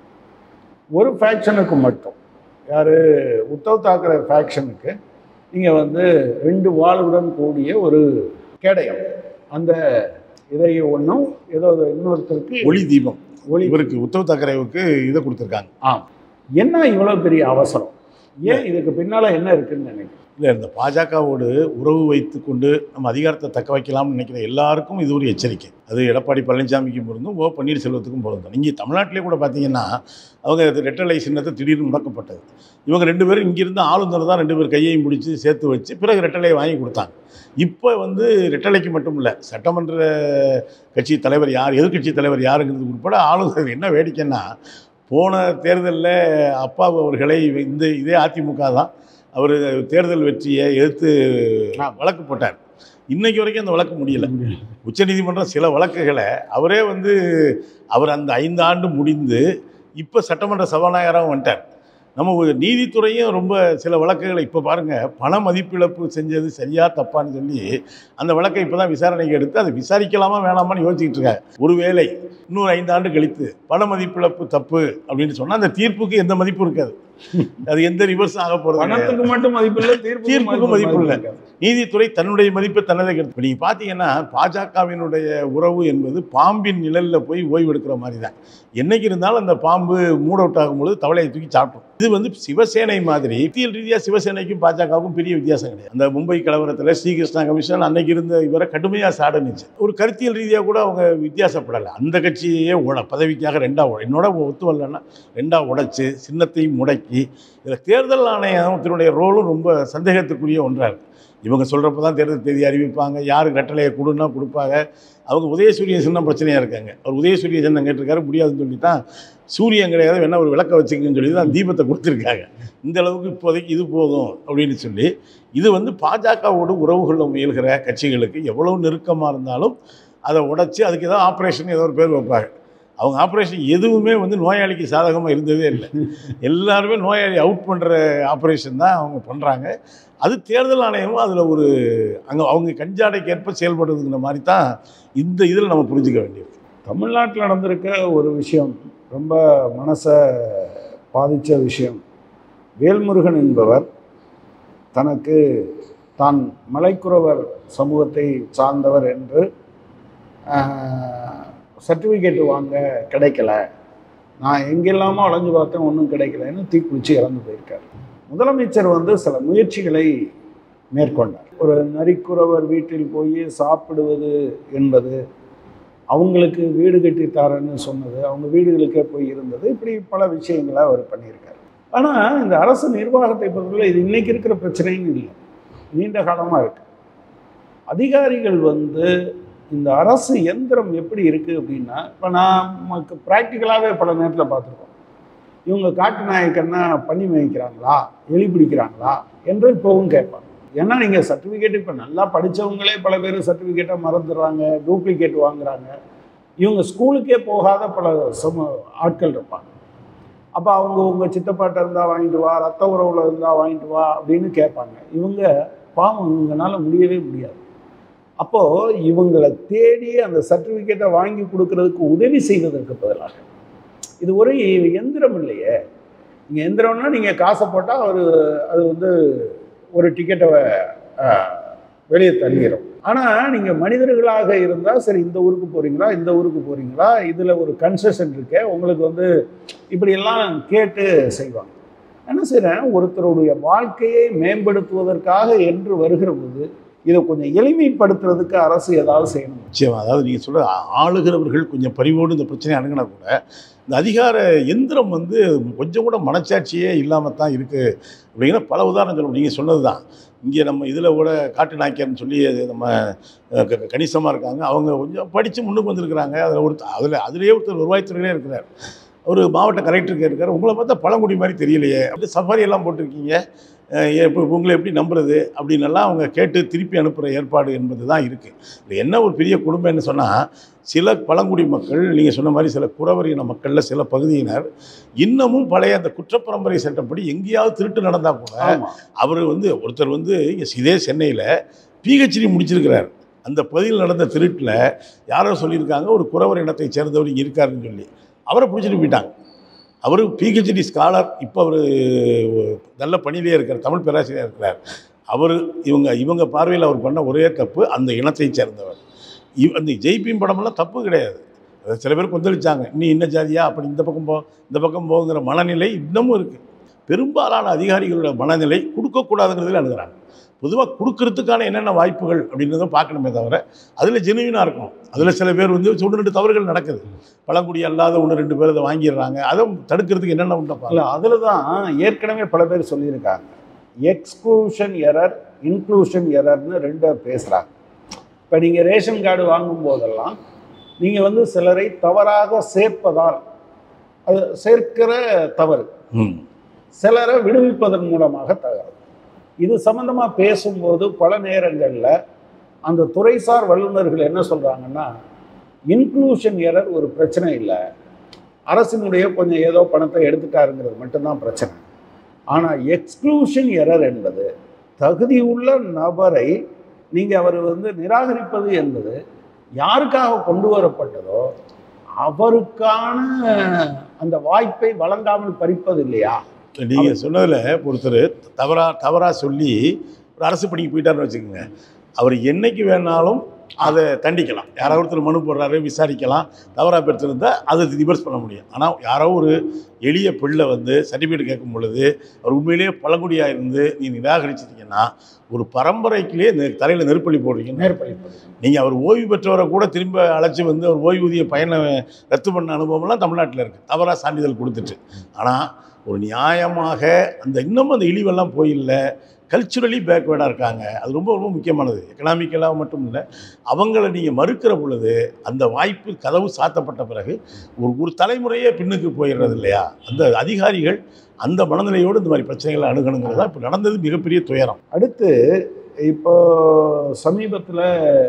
ஒரு ஃபேக்ஷனுக்கு மட்டும் யார் உத்தவ் தாக்கரே ஃபேக்ஷனுக்கு நீங்கள் வந்து ரெண்டு வாளுடன் கூடிய ஒரு கேடயம் அந்த இதை ஒன்றும் ஏதோ இன்னொருத்தருக்கு ஒளி தீபம் ஒளி இவருக்கு உத்தவ் தாக்கரேவுக்கு இதை கொடுத்துருக்காங்க ஆம் என்ன இவ்வளோ பெரிய அவசரம் ஏன் இதுக்கு பின்னால் என்ன இருக்குன்னு நினைக்கிறேன் இல்லை இந்த பாஜகவோடு உறவு வைத்து கொண்டு நம்ம அதிகாரத்தை தக்க வைக்கலாம்னு நினைக்கிற எல்லாருக்கும் இது ஒரு எச்சரிக்கை அது எடப்பாடி பழனிசாமிக்கும் பொருந்தும் ஓ பன்னீர்செல்வத்துக்கும் பொருந்தும் நீங்கள் தமிழ்நாட்டிலே கூட பார்த்தீங்கன்னா அவங்க அது ரெட்டலை சின்னத்தை திடீர்னு முடக்கப்பட்டது இவங்க ரெண்டு பேரும் இங்கிருந்து ஆளுநர் தான் ரெண்டு பேர் கையையும் பிடிச்சி சேர்த்து வச்சு பிறகு ரெட்டலையை வாங்கி கொடுத்தாங்க இப்போ வந்து ரெட்டலைக்கு மட்டும் இல்லை சட்டமன்ற கட்சி தலைவர் யார் எதிர்க்கட்சி தலைவர் யாருங்கிறது உட்பட ஆளுநர் என்ன வேடிக்கைன்னா போன தேர்தலில் அப்பா அவர்களை இந்த இதே அதிமுக தான் அவர் தேர்தல் வெற்றியை எதிர்த்து வழக்கு போட்டார் இன்னைக்கு வரைக்கும் அந்த வழக்கு முடியல உச்சநீதிமன்றம் சில வழக்குகளை அவரே வந்து அவர் அந்த ஐந்து ஆண்டு முடிந்து இப்போ சட்டமன்ற சபாநாயகராகவும் வந்துட்டார் நம்ம ஒரு நீதித்துறையும் ரொம்ப சில வழக்குகளை இப்போ பாருங்கள் பண மதிப்பிழப்பு செஞ்சது சரியா தப்பான்னு சொல்லி அந்த வழக்கை இப்போ தான் விசாரணைக்கு எடுத்து அதை விசாரிக்கலாமா வேணாமான்னு யோசிச்சுட்டு இருக்காங்க ஒருவேளை இன்னொரு ஐந்து ஆண்டு கழித்து பண மதிப்பிழப்பு தப்பு அப்படின்னு சொன்னால் அந்த தீர்ப்புக்கு எந்த மதிப்பும் இருக்காது அது எந்த ரிவர்ஸ் ஆக போகிறது பணத்துக்கு மட்டும் மதிப்பு இல்லை தீர்ப்புக்கு தீர்ப்புக்கு மதிப்பு இல்லை. நீதித்துறை தன்னுடைய மதிப்பை தன்னதை கெடுத்து இப்போ நீங்கள் பார்த்தீங்கன்னா பாஜகவினுடைய உறவு என்பது பாம்பின் நிழலில் போய் ஓய்வு எடுக்கிற மாதிரி தான் என்னைக்கு இருந்தாலும் அந்த பாம்பு மூட் அவுட் ஆகும்பொழுது தவளையை தூக்கி சாப்பிடும் இது வந்து சிவசேனை மாதிரி அரசியல் ரீதியாக சிவசேனைக்கும் பாஜகவுக்கும் பெரிய வித்தியாசம் கிடையாது அந்த மும்பை கலவரத்தில் ஸ்ரீகிருஷ்ணா கமிஷன் அன்னைக்கு இருந்த இவரை கடுமையாக சாடனுச்சு ஒரு கருத்தியல் ரீதியாக கூட அவங்க வித்தியாசப்படலை அந்த கட்சியே உட பதவிக்காக ரெண்டா உட என்னோட ஒத்து வரலன்னா ரெண்டா உடைச்சு சின்னத்தையும் முடக்கி இதில் தேர்தல் ஆணையத்தினுடைய ரோலும் ரொம்ப சந்தேகத்துக்குரிய ஒன்றாக இருக்கு இவங்க சொல்கிறப்ப தான் தேர்தல் தேதி அறிவிப்பாங்க யார் கட்டளையை கொடுன்னா கொடுப்பாங்க அவங்க உதயசூரியன் சின்னம் பிரச்சனையாக இருக்காங்க அவர் உதயசூரிய சின்னம் கேட்டிருக்காரு முடியாதுன்னு சொல்லி தான் சூரியன் கிடையாது வேணா ஒரு விளக்க வச்சுக்கன்னு சொல்லி தான் தீபத்தை கொடுத்துருக்காங்க இந்த அளவுக்கு இப்போதைக்கு இது போதும் அப்படின்னு சொல்லி இது வந்து பாஜகவோடு உறவு கொள்ள முயல்கிற கட்சிகளுக்கு எவ்வளவு நெருக்கமாக இருந்தாலும் அதை உடைச்சி அதுக்கு ஏதோ ஆப்ரேஷன் ஏதோ ஒரு பேர் வைப்பாங்க அவங்க ஆப்ரேஷன் எதுவுமே வந்து நோயாளிக்கு சாதகமாக இருந்ததே இல்லை எல்லாருமே நோயாளி அவுட் பண்ணுற ஆப்ரேஷன் தான் அவங்க பண்ணுறாங்க அது தேர்தல் ஆணையமும் அதில் ஒரு அங்கே அவங்க கஞ்சாடைக்கு ஏற்ப செயல்படுறதுங்கிற மாதிரி தான் இந்த இதில் நம்ம புரிஞ்சுக்க வேண்டியது தமிழ்நாட்டில் நடந்திருக்க ஒரு விஷயம் ரொம்ப மனசை பாதித்த விஷயம் வேல்முருகன் என்பவர் தனக்கு தான் மலைக்குறவர் சமூகத்தை சார்ந்தவர் என்று சர்டிஃபிகேட் வாங்க கிடைக்கல நான் எங்கெல்லாமோ அலைஞ்சு பார்த்தேன் ஒன்றும் கிடைக்கலன்னு தீக்குளிச்சு இறந்து போயிருக்கார் முதலமைச்சர் வந்து சில முயற்சிகளை மேற்கொண்டார் ஒரு நரிக்குறவர் வீட்டில் போய் சாப்பிடுவது என்பது அவங்களுக்கு வீடு கட்டித்தாரன்னு சொன்னது அவங்க வீடுகளுக்கே போய் இருந்தது இப்படி பல விஷயங்களை அவர் பண்ணியிருக்காரு ஆனால் இந்த அரசு நிர்வாகத்தை பொறுத்தவரை இது இன்னைக்கு இருக்கிற பிரச்சனைன்னு இல்லை நீண்ட காலமாக இருக்கு அதிகாரிகள் வந்து இந்த அரசு எந்திரம் எப்படி இருக்குது அப்படின்னா இப்போ நான் நமக்கு ப்ராக்டிக்கலாகவே பல நேரத்தில் பார்த்துருக்கோம் இவங்க காட்டு நாயக்கன்னா பண்ணி மேய்க்கிறாங்களா எலி பிடிக்கிறாங்களா என்று இப்போவும் கேட்பாங்க ஏன்னா நீங்கள் சர்டிஃபிகேட் இப்போ நல்லா படித்தவங்களே பல பேர் சர்டிஃபிகேட்டை மறந்துடுறாங்க டூப்ளிகேட் வாங்குறாங்க இவங்க ஸ்கூலுக்கே போகாத பல சம ஆட்கள் இருப்பாங்க அப்போ அவங்க உங்கள் சித்தப்பாட்ட இருந்தால் வாங்கிட்டு வா ரத்த உறவில் இருந்தால் வாங்கிட்டு வா அப்படின்னு கேட்பாங்க இவங்க பாவம் இவங்கனால முடியவே முடியாது அப்போது இவங்களை தேடி அந்த சர்டிஃபிகேட்டை வாங்கி கொடுக்கறதுக்கு உதவி செய்வதற்கு பதிலாக இது ஒரு எந்திரம் இல்லையே நீங்கள் எந்திரம்னா நீங்கள் காசை போட்டால் அவர் அது வந்து ஒரு டிக்கெட்டை வெளியே தள்ளிடும் ஆனால் நீங்கள் மனிதர்களாக இருந்தால் சரி இந்த ஊருக்கு போகிறீங்களா இந்த ஊருக்கு போகிறீங்களா இதில் ஒரு கன்செஷன் இருக்கே உங்களுக்கு வந்து இப்படியெல்லாம் கேட்டு செய்வாங்க என்ன செய்கிறேன் ஒருத்தருடைய வாழ்க்கையை மேம்படுத்துவதற்காக என்று வருகிற போது இதை கொஞ்சம் எளிமைப்படுத்துறதுக்கு அரசு ஏதாவது செய்யணும் நிச்சயமா அதாவது நீங்கள் சொல்ற ஆ- ஆளுகிறவர்கள் கொஞ்சம் பரிவோடு இந்த பிரச்சனையை அணுகினா கூட இந்த அதிகார எந்திரம் வந்து கொஞ்சம் கூட மனச்சாட்சியே இல்லாமல் தான் இருக்குது அப்படிங்கிற பல உதாரணம் சொல்லுவோம் நீங்கள் சொன்னது தான் இங்கே நம்ம இதில் கூட காட்டு நாய்க்கர்னு சொல்லி அது நம்ம கணிசமாக இருக்காங்க அவங்க கொஞ்சம் படித்து முன்னுக்கு வந்திருக்கிறாங்க அதில் ஒரு அதில் அதிலேயே ஒருத்தர் வருவாய்த்துறையிலே இருக்கிறார் ஒரு மாவட்ட கலெக்டருக்கு இருக்கார் உங்களை பார்த்தா பழங்குடி மாதிரி தெரியலையே அப்படி சஃபாரி எல்லாம் போட்டிருக்கீங்க அஹ் எப்படி உங்களை எப்படி நம்புறது அப்படின்னெல்லாம் அவங்க கேட்டு திருப்பி அனுப்புகிற ஏற்பாடு என்பது தான் இருக்குது இது என்ன ஒரு பெரிய குடும்பம் என்ன சொன்னால் சில பழங்குடி மக்கள் நீங்கள் சொன்ன மாதிரி சில குறவர் இன மக்களில் சில பகுதியினர் இன்னமும் பழைய அந்த குற்றப்பரம்பரை சட்டப்படி எங்கேயாவது திருட்டு நடந்தால் கூட ஆமா அவர் வந்து ஒருத்தர் வந்து இங்க இதே சென்னையில் பிஹெச்டி முடிச்சிருக்கிறார் அந்த பகுதியில் நடந்த திருட்டில் யாரோ சொல்லியிருக்காங்க ஒரு குறவர் இனத்தை சேர்ந்தவர் இங்கே இருக்காருன்னு சொல்லி அவரை பிடிச்சிட்டு போயிட்டாங்க அவர் பிஹெச்டி ஸ்காலர் இப்போ அவர் நல்ல பணியிலே இருக்கார் தமிழ் பேராசிரியர் இருக்கிறார் அவர் இவங்க இவங்க பார்வையில் அவர் பண்ண ஒரே தப்பு அந்த இனத்தை சேர்ந்தவர் இவ் அந்த ஜெய்பியும் படமெல்லாம் தப்பு கிடையாது அது சில பேர் கொந்தளிச்சாங்க நீ இன்ன ஜாதியா அப்படி இந்த பக்கம் போ இந்த பக்கம் போங்கிற மனநிலை இன்னமும் இருக்குது பெரும்பாலான அதிகாரிகளோட மனநிலை கொடுக்கக்கூடாதுங்கிறதுல அணுகிறாங்க பொதுவாக கொடுக்கறதுக்கான என்னென்ன வாய்ப்புகள் அப்படின்றத பார்க்கணுமே தவிர அதில் ஜெனுவினாக இருக்கணும் அதில் சில பேர் வந்து ஒன்று ரெண்டு தவறுகள் நடக்குது பழங்குடி அல்லாத ஒன்று ரெண்டு பேர் அதை வாங்கிடுறாங்க அதை தடுக்கிறதுக்கு என்னென்ன உண்டப்பா இல்லை அதில் தான் ஏற்கனவே பல பேர் சொல்லியிருக்காங்க எக்ஸ்க்ளூஷன் எரர் இன்க்ளூஷன் எரர்னு ரெண்டு பேசுகிறாங்க இப்போ நீங்கள் ரேஷன் கார்டு வாங்கும் போதெல்லாம் நீங்கள் வந்து சிலரை தவறாக சேர்ப்பதால் அது சேர்க்கிற தவறு ம் சிலரை விடுவிப்பதன் மூலமாக தவறு இது சம்பந்தமாக பேசும்போது பல நேரங்களில் அந்த துறைசார் வல்லுநர்கள் என்ன சொல்கிறாங்கன்னா இன்க்ளூஷன் எரர் ஒரு பிரச்சனை இல்லை அரசினுடைய கொஞ்சம் ஏதோ பணத்தை எடுத்துட்டாருங்கிறது மட்டும்தான் பிரச்சனை ஆனால் எக்ஸ்க்ளூஷன் எரர் என்பது தகுதியுள்ள நபரை நீங்கள் அவர் வந்து நிராகரிப்பது என்பது யாருக்காக கொண்டு வரப்பட்டதோ அவருக்கான அந்த வாய்ப்பை வழங்காமல் பறிப்பது இல்லையா நீங்கள் சொன்னதில் ஒருத்தர் தவறா தவறாக சொல்லி ஒரு அரசு பணிக்கு போயிட்டாருன்னு வச்சுக்கோங்க அவர் என்னைக்கு வேணாலும் அதை தண்டிக்கலாம் யாராவது ஒருத்தர் மனு போடுறாரு விசாரிக்கலாம் தவறாக பெற்றிருந்தா அதை ரிவர்ஸ் பண்ண முடியும் ஆனால் யாரோ ஒரு எளிய பிள்ளை வந்து சர்டிஃபிகேட் கேட்கும் பொழுது அவர் உண்மையிலேயே பழங்குடியாக இருந்து நீ நிராகரிச்சிட்டீங்கன்னா ஒரு பரம்பரைக்குள்ளேயே இந்த தலையில் நெருப்பள்ளி போடுறீங்கன்னு நேர்பழிப்பது நீங்கள் அவர் ஓய்வு பெற்றவரை கூட திரும்ப அழைச்சி வந்து அவர் ஓய்வூதிய பயனை ரத்து பண்ண அனுபவம்லாம் தமிழ்நாட்டில் இருக்குது தவறாக சான்றிதழ் கொடுத்துட்டு ஆனால் ஒரு நியாயமாக அந்த இன்னமும் அந்த இழிவெல்லாம் போயில்ல கல்ச்சுரலி பேக்வேர்டாக இருக்காங்க அது ரொம்ப ரொம்ப முக்கியமானது எக்கனாமிக்கலாக மட்டும் இல்லை அவங்கள நீங்கள் மறுக்கிற பொழுது அந்த வாய்ப்பு கதவு சாத்தப்பட்ட பிறகு ஒரு ஒரு தலைமுறையே பின்னுக்கு போயிடுறது இல்லையா அந்த அதிகாரிகள் அந்த மனநிலையோடு இந்த மாதிரி பிரச்சனைகளை அணுகணுங்கிறது தான் இப்போ நடந்தது மிகப்பெரிய துயரம் அடுத்து இப்போ சமீபத்தில்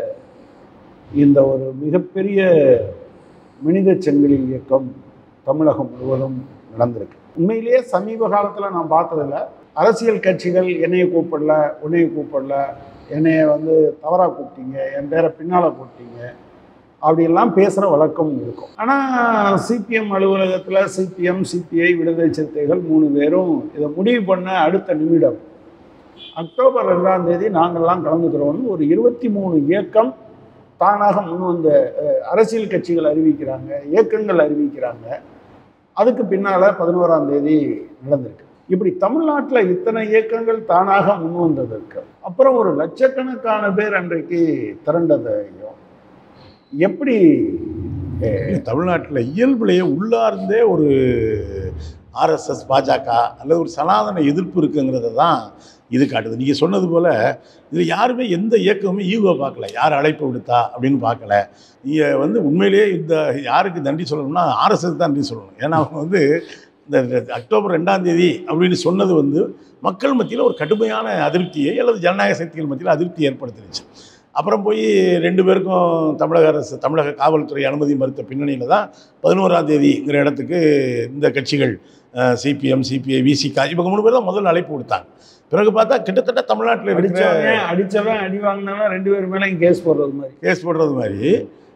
இந்த ஒரு மிகப்பெரிய மனித செங்கலி இயக்கம் தமிழகம் முழுவதும் நடந்திருக்கு உண்மையிலேயே சமீப காலத்தில் நான் பார்த்ததில்ல அரசியல் கட்சிகள் என்னைய கூப்பிடல உன்னைய கூப்பிடல என்னைய வந்து தவறாக கூப்பிட்டீங்க என் பேரை பின்னால் கூப்பிட்டீங்க அப்படியெல்லாம் பேசுகிற வழக்கம் இருக்கும் ஆனால் சிபிஎம் அலுவலகத்தில் சிபிஎம் சிபிஐ விடுதலை சிறுத்தைகள் மூணு பேரும் இதை முடிவு பண்ண அடுத்த நிமிடம் அக்டோபர் ரெண்டாம் தேதி நாங்கள்லாம் கலந்துக்கிறோம்னு ஒரு இருபத்தி மூணு இயக்கம் தானாக முன் வந்த அஹ், அரசியல் கட்சிகள் அறிவிக்கிறாங்க இயக்கங்கள் அறிவிக்கிறாங்க அதுக்கு பின்னால் பதினோராம் தேதி நடந்திருக்கு இப்படி தமிழ்நாட்டில் இத்தனை இயக்கங்கள் தானாக முன் வந்ததற்கு அப்புறம் ஒரு லட்சக்கணக்கான பேர் அன்றைக்கு திரண்டதையும் எப்படி தமிழ்நாட்டில் இயல்புலேயே உள்ளார்ந்தே ஒரு ஆர்எஸ்எஸ் பாஜக அல்லது ஒரு சனாதன எதிர்ப்பு இருக்குங்கிறத தான் இது காட்டுது நீங்கள் சொன்னது போல் இதில் யாருமே எந்த இயக்கமுமே ஈகோ பார்க்கல யார் அழைப்பு விடுத்தா அப்படின்னு பார்க்கல நீங்கள் வந்து உண்மையிலேயே இந்த யாருக்கு நன்றி சொல்லணும்னா ஆர்எஸ்எஸ் தான் நன்றி சொல்லணும் ஏன்னா அவங்க வந்து இந்த அக்டோபர் ரெண்டாம் தேதி அப்படின்னு சொன்னது வந்து மக்கள் மத்தியில் ஒரு கடுமையான அதிருப்தியை அல்லது ஜனநாயக சக்திகள் மத்தியில் அதிருப்தி ஏற்படுத்திருச்சு அப்புறம் போய் ரெண்டு பேருக்கும் தமிழக அரசு தமிழக காவல்துறை அனுமதி மறுத்த பின்னணியில் தான் பதினோராம் தேதிங்கிற இடத்துக்கு இந்த கட்சிகள் சிபிஎம் சிபிஐ விசிகா இவங்க மூணு பேர் தான் முதல்ல அழைப்பு கொடுத்தாங்க பிறகு பார்த்தா கிட்டத்தட்ட தமிழ்நாட்டில் இருக்கிற அடிச்சவன் அடிச்சவன் அடி வாங்கினவன் ரெண்டு பேர் மேலே கேஸ் போடுறது மாதிரி கேஸ் போடுறது மாதிரி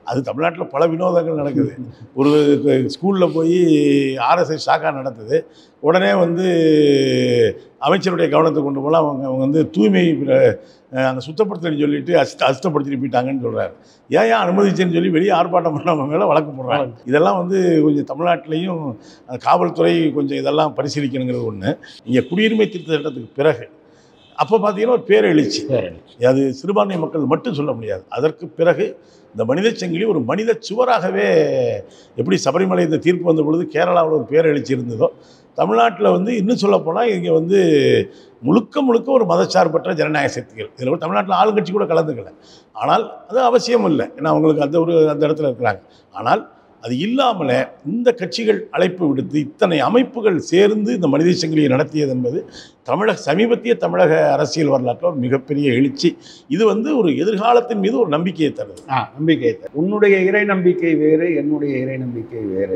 அது தமிழ்நாட்டில் பல வினோதங்கள் நடக்குது ஒரு ஸ்கூலில் போய் ஆர்எஸ்எஸ் சாக்கா நடத்துது உடனே வந்து அமைச்சருடைய கவனத்தை கொண்டு போல அவங்க அவங்க வந்து தூய்மை அஹ், அந்த சுத்தப்படுத்தணும்னு சொல்லிட்டு அசுத்த அசுத்தப்படுத்திட்டு போயிட்டாங்கன்னு சொல்கிறாரு ஏன் ஏன் அனுமதிச்சேன்னு சொல்லி வெளியே ஆர்ப்பாட்டம் பண்ணவங்க மேலே வழக்கு போடுறாங்க இதெல்லாம் வந்து கொஞ்சம் தமிழ்நாட்டிலையும் அந்த காவல்துறை கொஞ்சம் இதெல்லாம் பரிசீலிக்கணுங்கிறது ஒன்று இங்கே குடியுரிமை திருத்த சட்டத்துக்கு பிறகு அப்போ பார்த்தீங்கன்னா ஒரு பேரெழுச்சி அது சிறுபான்மை மக்கள் மட்டும் சொல்ல முடியாது அதற்கு பிறகு இந்த மனித சங்கிலி ஒரு மனித சுவராகவே எப்படி சபரிமலை இந்த தீர்ப்பு வந்த பொழுது கேரளாவில் ஒரு பேரெழுச்சி இருந்ததோ தமிழ்நாட்டில் வந்து இன்னும் சொல்லப்போனால் இங்கே வந்து முழுக்க முழுக்க ஒரு மதச்சார்பற்ற ஜனநாயக சக்திகள் இதில் கூட தமிழ்நாட்டில் ஆளுங்கட்சி கூட கலந்துக்கல ஆனால் அது அவசியம் இல்லை ஏன்னா அவங்களுக்கு அந்த ஒரு அந்த இடத்துல இருக்கிறாங்க ஆனால் அது இல்லாமலே இந்த கட்சிகள் அழைப்பு விடுத்து இத்தனை அமைப்புகள் சேர்ந்து இந்த மனித சங்கிலியை நடத்தியது என்பது தமிழக சமீபத்திய தமிழக அரசியல் வரலாற்றில் ஒரு மிகப்பெரிய எழுச்சி இது வந்து ஒரு எதிர்காலத்தின் மீது ஒரு நம்பிக்கையை தருது ஆ நம்பிக்கை தரு. உன்னுடைய இறை நம்பிக்கை வேறு என்னுடைய இறை நம்பிக்கை வேறு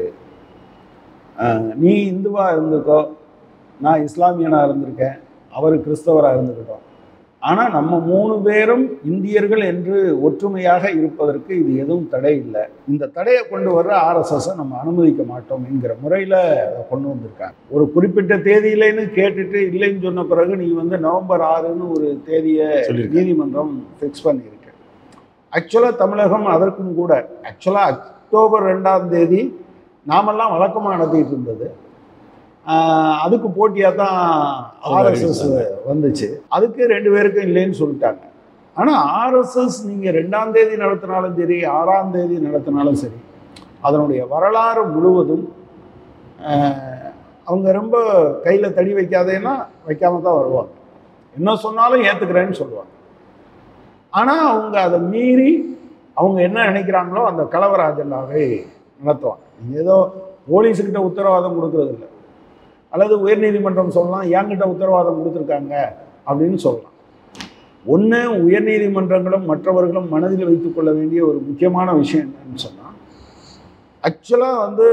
ஆ, நீ இந்துவா இருந்துக்கோ நான் இஸ்லாமியனா இருந்திருக்கேன் அவர் கிறிஸ்தவராக இருந்துக்கிட்டோம் ஆனால் நம்ம மூணு பேரும் இந்தியர்கள் என்று ஒற்றுமையாக இருப்பதற்கு இது எதுவும் தடை இல்லை இந்த தடையை கொண்டு வர்ற ஆர்எஸ்எஸ்ஸை நம்ம அனுமதிக்க மாட்டோம் என்கிற முறையில் அதை கொண்டு வந்திருக்காங்க ஒரு குறிப்பிட்ட தேதியிலேன்னு கேட்டுட்டு இல்லைன்னு சொன்ன பிறகு நீ வந்து நவம்பர் ஆறுன்னு ஒரு தேதியை சொல்லியிருக்காங்க. நீதிமன்றம் ஃபிக்ஸ் பண்ணியிருக்கு ஆக்சுவலாக தமிழகம் அதற்கும் கூட ஆக்சுவலாக அக்டோபர் ரெண்டாம் தேதி நாமெல்லாம் வழக்கமாக நடத்திட்டு இருந்தது ஆஹ் அதுக்கு போட்டியாக தான் அவங்க ஆர்எஸ்எஸ் வந்துச்சு அதுக்கு ரெண்டு பேருக்கும் இல்லைன்னு சொல்லிட்டாங்க ஆனால் ஆர்எஸ்எஸ் நீங்கள் ரெண்டாம் தேதி நடத்தினாலும் சரி ஆறாம் தேதி நடத்தினாலும் சரி அதனுடைய வரலாறு முழுவதும் ஆஹ் அவங்க ரொம்ப கையில் தடி வைக்காதேன்னா வைக்காம தான் வருவாங்க என்ன சொன்னாலும் ஏற்றுக்கிறேன்னு சொல்லுவாங்க ஆனால் அவங்க அதை மீறி அவங்க என்ன நினைக்கிறாங்களோ அந்த கலவர அஜெண்டாவை நடத்துவாங்க நீங்கள் ஏதோ போலீஸுக்கிட்ட உத்தரவாதம் கொடுக்கறது இல்லை அல்லது உயர்நீதிமன்றம் சொல்லலாம் என்கிட்ட உத்தரவாதம் கொடுத்துருக்காங்க அப்படின்னு சொல்லலாம் ஒன்று உயர்நீதிமன்றங்களும் மற்றவர்களும் மனதில் வைத்துக்கொள்ள வேண்டிய ஒரு முக்கியமான விஷயம் என்னன்னு சொன்னால் ஆக்சுவலாக வந்து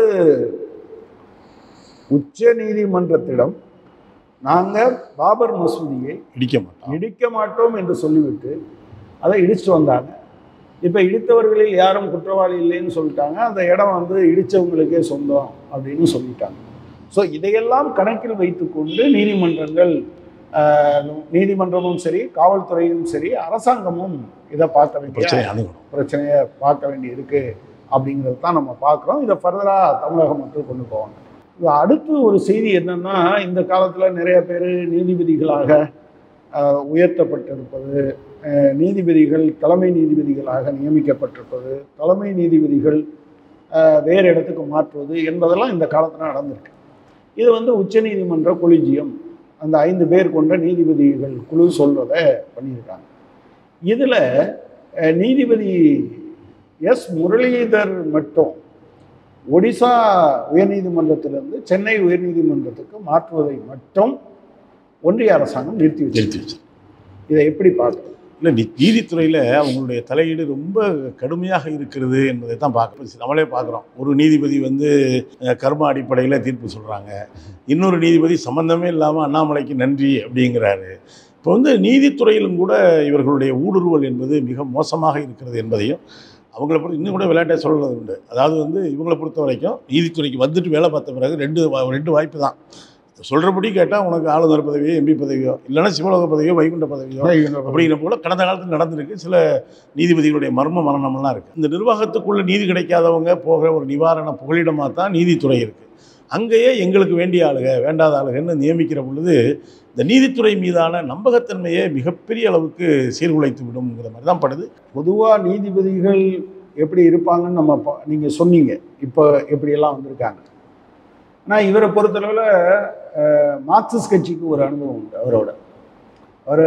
உச்ச நீதிமன்றத்திடம் நாங்கள் பாபர் மசூதியை இடிக்க மாட்டோம் இடிக்க மாட்டோம் என்று சொல்லிவிட்டு அதை இடிச்சுட்டு வந்தாங்க இப்போ இடித்தவர்களில் யாரும் குற்றவாளி இல்லைன்னு சொல்லிட்டாங்க அந்த இடம் வந்து இடித்தவங்களுக்கே சொந்தம் அப்படின்னு சொல்லிட்டாங்க ஸோ இதையெல்லாம் கணக்கில் வைத்துக்கொண்டு நீதிமன்றங்கள் ஆஹ், நீதிமன்றமும் சரி காவல்துறையும் சரி அரசாங்கமும் இதை பார்க்க வேண்டிய பிரச்சனை அணுகணும் பிரச்சனையை பார்க்க வேண்டி இருக்கு அப்படிங்கிறது தான் நம்ம பார்க்குறோம் இதை ஃபர்தராக தமிழக மக்கள் கொண்டு போவாங்க இது அடுத்து ஒரு செய்தி என்னன்னா இந்த காலத்தில் நிறைய பேர் நீதிபதிகளாக ஆஹ், உயர்த்தப்பட்டிருப்பது ஆஹ், நீதிபதிகள் தலைமை நீதிபதிகளாக நியமிக்கப்பட்டிருப்பது தலைமை நீதிபதிகள் ஆஹ், வேறு இடத்துக்கு மாற்றுவது என்பதெல்லாம் இந்த காலத்தில் நடந்திருக்கு இது வந்து உச்சநீதிமன்ற கொலிஜியம் அந்த ஐந்து பேர் கொண்ட நீதிபதிகள் குழு சொல்றதை பண்ணியிருக்காங்க இதில் நீதிபதி எஸ் முரளிதர் மட்டும் ஒடிசா உயர்நீதிமன்றத்திலிருந்து சென்னை உயர்நீதிமன்றத்துக்கு மாற்றுவதை மட்டும் ஒன்றிய அரசாங்கம் நிறுத்தி வச்சு நிறுத்தி வச்சு இதை எப்படி பார்க்குறது இல்லை நீ நீதித்துறையில் அவங்களுடைய தலையீடு ரொம்ப கடுமையாக இருக்கிறது என்பதை தான் பார்க்குறோம் நம்மளே பார்க்குறோம் ஒரு நீதிபதி வந்து அஹ், கர்ம அடிப்படையில் தீர்ப்பு சொல்கிறாங்க இன்னொரு நீதிபதி சம்மந்தமே இல்லாமல் அண்ணாமலைக்கு நன்றி அப்படிங்கிறாரு இப்போ வந்து நீதித்துறையிலும் கூட இவர்களுடைய ஊடுருவல் என்பது மிக மோசமாக இருக்கிறது என்பதையும் அவங்கள பொறுத்த இன்னும் கூட விளையாட்டை சொல்கிறது உண்டு அதாவது வந்து இவங்களை பொறுத்த வரைக்கும் நீதித்துறைக்கு வந்துட்டு வேலை பார்த்த பிறகு ரெண்டு வா- ரெண்டு வாய்ப்பு தான் சொல்கிறபடி கேட்டால் உனக்கு ஆளுநர் பதவியோ எம்பி பதவியோ இல்லைன்னா சிவலோக பதவியோ வைகுண்ட பதவியோ அப்படிங்கிற போல கடந்த காலத்தில் நடந்திருக்கு சில நீதிபதிகளுடைய மர்ம மரணமெல்லாம் இருக்குது இந்த நிர்வாகத்துக்குள்ள நீதி கிடைக்காதவங்க போகிற ஒரு நிவாரண புகலிடமாக தான் நீதித்துறை இருக்குது அங்கேயே எங்களுக்கு வேண்டிய ஆளுக வேண்டாத ஆளுகன்னு நியமிக்கிற பொழுது இந்த நீதித்துறை மீதான நம்பகத்தன்மையை மிகப்பெரிய அளவுக்கு சீர்குலைத்து விடும்ங்கிற மாதிரி தான் படுது பொதுவாக நீதிபதிகள் எப்படி இருப்பாங்கன்னு நம்ம பா- நீங்க சொன்னீங்க இப்போ எப்படியெல்லாம் வந்திருக்காங்க ஆனால் இவரை பொறுத்தளவில் அஹ், மார்க்சிஸ்ட் கட்சிக்கு ஒரு அனுபவம் உண்டு அவரோட அவர்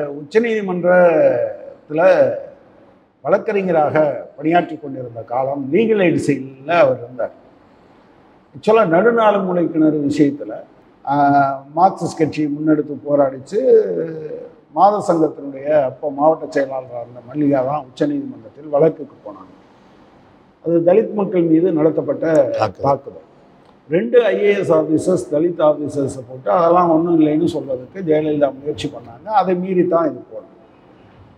உச்சநீதிமன்றத்தில் வழக்கறிஞராக பணியாற்றி கொண்டிருந்த காலம் லீகல் எய்ட் செயலில் அவர் இருந்தார் ஆக்சுவலாக நடுநாள் மூளை கிணறு விஷயத்தில் மார்க்சிஸ்ட் கட்சி முன்னெடுத்து போராடிச்சு மாத சங்கத்தினுடைய அப்போ மாவட்ட செயலாளராக இருந்த மல்லிகா தான் உச்சநீதிமன்றத்தில் வழக்குக்கு போனாங்க அது தலித் மக்கள் மீது நடத்தப்பட்ட தாக்குதல். தாக்குதல் ரெண்டு ஐஏஎஸ் ஆஃபீஸர்ஸ் தலித் ஆஃபீஸர்ஸை போட்டு அதெல்லாம் ஒன்றும் இல்லைன்னு சொல்றதுக்கு ஜெயலலிதா முயற்சி பண்ணாங்க அதை மீறி தான் இது போனோம்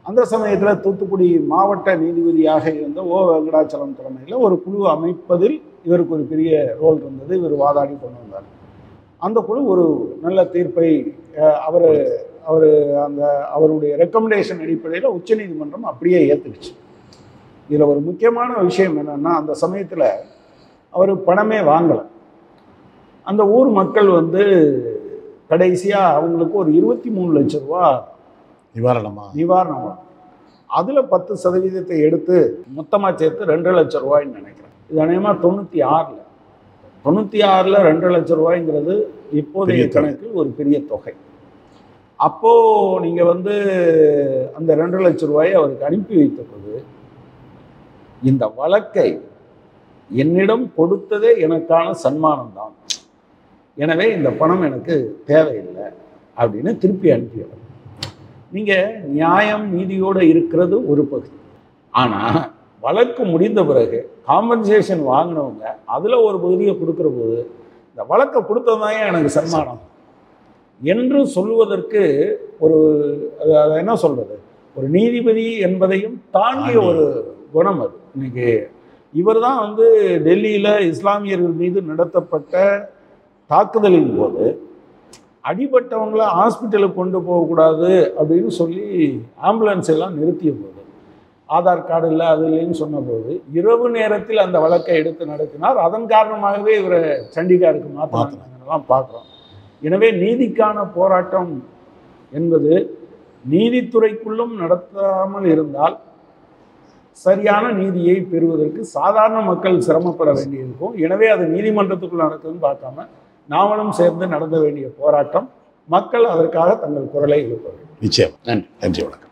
அந்த சமயத்தில் தூத்துக்குடி மாவட்ட நீதிபதியாக இருந்த ஓ வெங்கடாச்சலம் தலைமையில் ஒரு குழு அமைப்பதில் இவருக்கு ஒரு பெரிய ரோல் இருந்தது இவர் வாதாடி கொண்டு வந்தார் அந்த குழு ஒரு நல்ல தீர்ப்பை அவர் அவர் அந்த அவருடைய ரெக்கமெண்டேஷன் அடிப்படையில் உச்சநீதிமன்றம் அப்படியே ஏற்றுக்குச்சு இதில் ஒரு முக்கியமான விஷயம் என்னென்னா அந்த சமயத்தில் அவர் பணமே வாங்கலை அந்த ஊர் மக்கள் வந்து கடைசியாக அவங்களுக்கு ஒரு இருபத்தி மூணு லட்ச ரூபா நிவாரணமா நிவாரணம் அதில் பத்து சதவீதத்தை எடுத்து மொத்தமாக சேர்த்து ரெண்டு லட்ச ரூபாய்ன்னு நினைக்கிறேன் இது அநேகமாக தொண்ணூற்றி ஆறில் தொண்ணூற்றி ஆறில் ரெண்டு லட்ச ரூபாய்ங்கிறது இப்போதைய பெரிய தொகை. கணக்கில் ஒரு பெரிய தொகை அப்போது நீங்கள் வந்து அந்த ரெண்டு லட்ச ரூபாயை அவருக்கு அனுப்பி வைத்த போது இந்த வழக்கை என்னிடம் கொடுத்ததே எனக்கான சன்மானம் தான் எனவே இந்த பணம் எனக்கு தேவையில்லை அப்படின்னு திருப்பி அனுப்பிவிடும் நீங்கள் நியாயம் நீதியோடு இருக்கிறது ஒரு பகுதி ஆனால் வழக்கு முடிந்த பிறகு காம்பன்சேஷன் வாங்கினவங்க அதில் ஒரு பகுதியை கொடுக்குற போது இந்த வழக்கை கொடுத்ததான் எனக்கு சன்மானம் என்று சொல்லுவதற்கு ஒரு அது அதை என்ன சொல்றது ஒரு நீதிபதி என்பதையும் தாண்டிய தாண்டி. ஒரு குணம் அது இன்னைக்கு இவர் தான் வந்து டெல்லியில் இஸ்லாமியர்கள் மீது நடத்தப்பட்ட தாக்குதலின் போது அடிபட்டவங்கள ஹாஸ்பிட்டலுக்கு கொண்டு போகக்கூடாது அப்படின்னு சொல்லி ஆம்புலன்ஸ் எல்லாம் நிறுத்திய போது ஆதார் கார்டு இல்லை அது இல்லைன்னு சொன்னபோது இரவு நேரத்தில் அந்த வழக்கை எடுத்து நடத்தினார் அதன் காரணமாகவே இவரை சண்டிகாருக்கு மாற்றினாங்கலாம் பார்க்குறோம் எனவே நீதிக்கான போராட்டம் என்பது நீதித்துறைக்குள்ளும் நடத்தாமல் இருந்தால் சரியான நீதியை பெறுவதற்கு சாதாரண மக்கள் சிரமப்பட வேண்டியிருக்கும் எனவே அது நீதிமன்றத்துக்குள் நடக்குதுன்னு பார்க்காம நாமளும் சேர்ந்து நடந்த வேண்டிய போராட்டம் மக்கள் அதற்காக தங்கள் குரலை எழுப்ப வேண்டும் நிச்சயம் நன்றி நன்றி வணக்கம்